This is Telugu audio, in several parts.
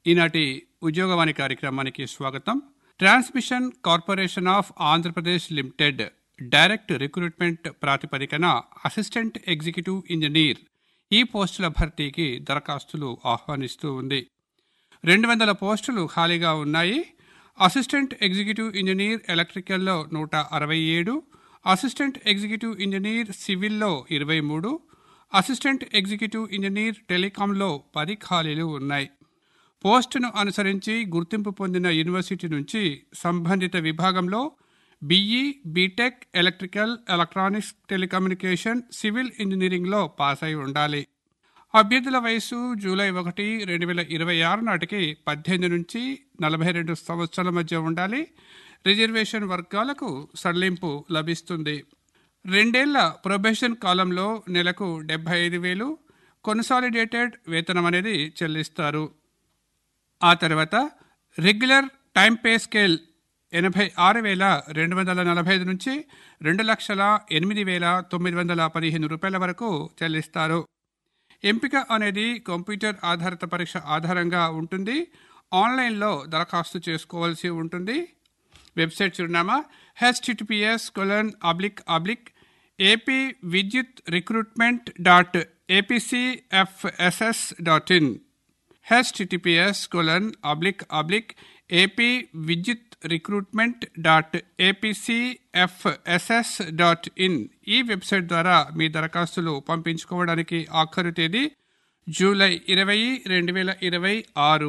ఈనాటి ఉద్యోగవాణి కార్యక్రమానికి స్వాగతం transmission corporation of Andhra Pradesh limited direct recruitment ప్రాతిపదికన అసిస్టెంట్ ఎగ్జిక్యూటివ్ ఇంజనీర్ ఈ పోస్టుల భర్తీకి దరఖాస్తులు ఆహ్వానిస్తూ ఉంది రెండు వందల పోస్టులు ఖాళీగా ఉన్నాయి అసిస్టెంట్ ఎగ్జిక్యూటివ్ ఇంజనీర్ ఎలక్ట్రికల్లో నూట అరవై ఏడు అసిస్టెంట్ ఎగ్జిక్యూటివ్ ఇంజనీర్ సివిల్లో ఇరవై మూడు అసిస్టెంట్ ఎగ్జిక్యూటివ్ ఇంజనీర్ టెలికాంలో పది ఖాళీలు ఉన్నాయి పోస్టును అనుసరించి గుర్తింపు పొందిన యూనివర్సిటీ నుంచి సంబంధిత విభాగంలో BE BTech electrical electronics telecommunication civil ఇంజనీరింగ్లో పాస్ అయి ఉండాలి అభ్యర్థుల వయసు జూలై ఒకటి రెండు వేల ఇరవై ఆరు నాటికి పద్దెనిమిది నుంచి నలభై రెండు సంవత్సరాల మధ్య ఉండాలి రిజర్వేషన్ వర్గాలకు సడలింపు లభిస్తుంది రెండేళ్ల ప్రొబేషన్ కాలంలో నెలకు డెబ్బై ఐదు వేలు కొన్సాలిడేటెడ్ వేతనం అనేది చెల్లిస్తారు ఆ తర్వాత రెగ్యులర్ టైం పే స్కేల్ ఎనభై ఆరు వేల రెండు వందల నలభై ఐదు నుంచి రెండు లక్షల ఎనిమిది వేల తొమ్మిది వందల పదిహేను రూపాయల వరకు చెల్లిస్తారు ఎంపిక అనేది కంప్యూటర్ ఆధారిత పరీక్ష ఆధారంగా ఉంటుంది ఆన్లైన్లో దరఖాస్తు చేసుకోవాల్సి ఉంటుంది వెబ్సైట్ చిరునామా HTTPS colon oblique oblique AP Vidyut recruitment dot APCFSS dot in HTTPS colon oblique oblique AP Vidyut recruitment dot APCFSS dot in ఈ వెబ్సైట్ ద్వారా మీ దరఖాస్తులు పంపించుకోవడానికి ఆఖరు తేదీ జూలై ఇరవై రెండు వేల ఇరవై ఆరు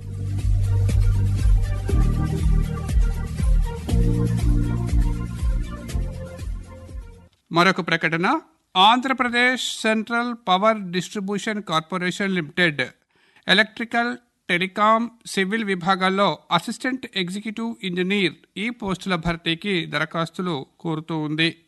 మరొక ప్రకటన Andhra Pradesh central power distribution corporation limited electrical telecom civil విభాగాల్లో అసిస్టెంట్ ఎగ్జిక్యూటివ్ ఇంజనీర్ ఈ పోస్టుల భర్తీకి దరఖాస్తులు కోరుతూ ఉంది